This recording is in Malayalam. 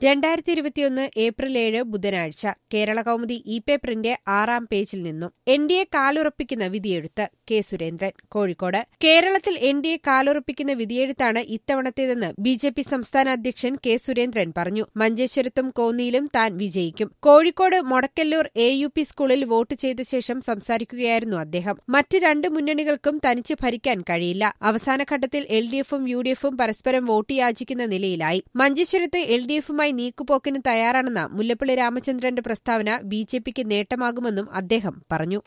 രണ്ടായിരത്തി ഇരുപത്തിയൊന്ന് ഏപ്രിൽ ഏഴ് ബുധനാഴ്ച കേരള കൗമുദി ഇ പേപ്പറിന്റെ ആറാം പേജിൽ നിന്നും എൻ ഡി എ കാലുറപ്പിക്കുന്ന വിധിയെഴുത്ത് കെ സുരേന്ദ്രൻ കോഴിക്കോട് കേരളത്തിൽ എൻ ഡി എ കാലുറപ്പിക്കുന്ന വിധിയെഴുത്താണ് ഇത്തവണത്തേതെന്ന് ബി ജെ പി സംസ്ഥാന അധ്യക്ഷൻ കെ സുരേന്ദ്രൻ പറഞ്ഞു മഞ്ചേശ്വരത്തും കോന്നിയിലും താൻ വിജയിക്കും Kozhikode Modakkallur A U P സ്കൂളിൽ വോട്ട് ചെയ്ത ശേഷം സംസാരിക്കുകയായിരുന്നു അദ്ദേഹം മറ്റ് രണ്ട് മുന്നണികൾക്കും തനിച്ച് ഭരിക്കാൻ കഴിയില്ല അവസാനഘട്ടത്തിൽ എൽ ഡി എഫും യു ഡി എഫും പരസ്പരം വോട്ട് യാചിക്കുന്ന നിലയിലായി മഞ്ചേശ്വരത്ത് എൽ ഡി എഫുമായി നീക്കുപോക്കിന് തയ്യാറാണെന്ന മുല്ലപ്പള്ളി രാമചന്ദ്രന്റെ പ്രസ്താവന ബി ജെ പിക്ക് നേട്ടമാകുമെന്നും അദ്ദേഹം പറഞ്ഞു